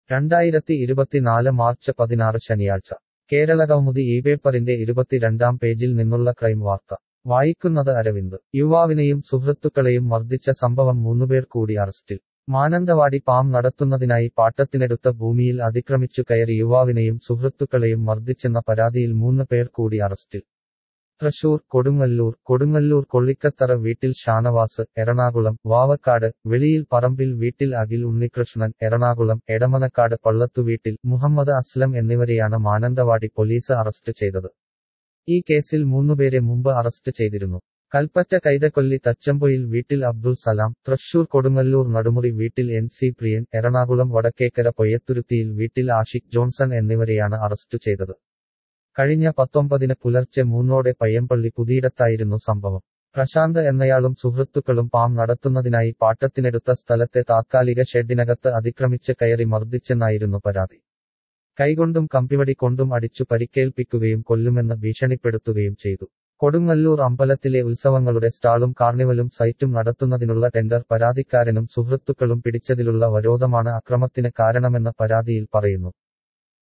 രണ്ടായിരത്തി ഇരുപത്തിനാല് മാർച്ച് പതിനാറ് ശനിയാഴ്ച കേരളകൗമുദി ഈ പേപ്പറിന്റെ ഇരുപത്തിരണ്ടാം പേജിൽ നിന്നുള്ള ക്രൈം വാർത്ത വായിക്കുന്നത് അരവിന്ദ് യുവാവിനെയും സുഹൃത്തുക്കളെയും മർദ്ദിച്ച സംഭവം മൂന്നുപേർ കൂടി അറസ്റ്റിൽ മാനന്തവാടി പാം നടത്തുന്നതിനായി പാട്ടത്തിനെടുത്ത ഭൂമിയിൽ അതിക്രമിച്ചു കയറി യുവാവിനെയും സുഹൃത്തുക്കളെയും മർദ്ദിച്ചെന്ന പരാതിയിൽ മൂന്ന് പേർ കൂടി അറസ്റ്റിൽ തൃശൂർ കൊടുങ്ങല്ലൂർ കൊടുങ്ങല്ലൂർ കൊള്ളിക്കത്തറ വീട്ടിൽ ഷാനവാസ് എറണാകുളം വാവക്കാട് വെളിയിൽ പറമ്പിൽ വീട്ടിൽ അഖിൽ ഉണ്ണികൃഷ്ണൻ എറണാകുളം എടമനക്കാട് പള്ളത്തുവീട്ടിൽ മുഹമ്മദ് അസ്ലം എന്നിവരെയാണ് മാനന്തവാടി പോലീസ് അറസ്റ്റ് ചെയ്തത് ഈ കേസിൽ മൂന്നുപേരെ മുമ്പ് അറസ്റ്റ് ചെയ്തിരുന്നു കൽപ്പറ്റ കൈതക്കൊല്ലി തച്ചമ്പൊയിൽ വീട്ടിൽ അബ്ദുൾ സലാം തൃശൂർ കൊടുങ്ങല്ലൂർ നടുമുറി വീട്ടിൽ എൻ സി പ്രിയൻ എറണാകുളം വടക്കേക്കര പൊയ്യത്തുരുത്തിയിൽ വീട്ടിൽ ആഷിഖ് ജോൺസൺ എന്നിവരെയാണ് അറസ്റ്റ് ചെയ്തത് കഴിഞ്ഞ പത്തൊമ്പതിന് പുലർച്ചെ മൂന്നോടെ പയ്യമ്പള്ളി പുതിയിടത്തായിരുന്നു സംഭവം പ്രശാന്ത് എന്നയാളും സുഹൃത്തുക്കളും പാം നടത്തുന്നതിനായി പാട്ടത്തിനെടുത്ത സ്ഥലത്തെ താത്കാലിക ഷെഡിനകത്ത് അതിക്രമിച്ച് കയറി മർദ്ദിച്ചെന്നായിരുന്നു പരാതി കൈകൊണ്ടും കമ്പിവടി കൊണ്ടും അടിച്ചു പരിക്കേൽപ്പിക്കുകയും കൊല്ലുമെന്ന് ഭീഷണിപ്പെടുത്തുകയും ചെയ്തു കൊടുങ്ങല്ലൂർ അമ്പലത്തിലെ ഉത്സവങ്ങളുടെ സ്റ്റാളും കാർണിവലും സൈറ്റും നടത്തുന്നതിനുള്ള ടെൻഡർ പരാതിക്കാരനും സുഹൃത്തുക്കളും പിടിച്ചതിലുള്ള വരോധമാണ് അക്രമത്തിന് കാരണമെന്ന് പരാതിയിൽ പറയുന്നു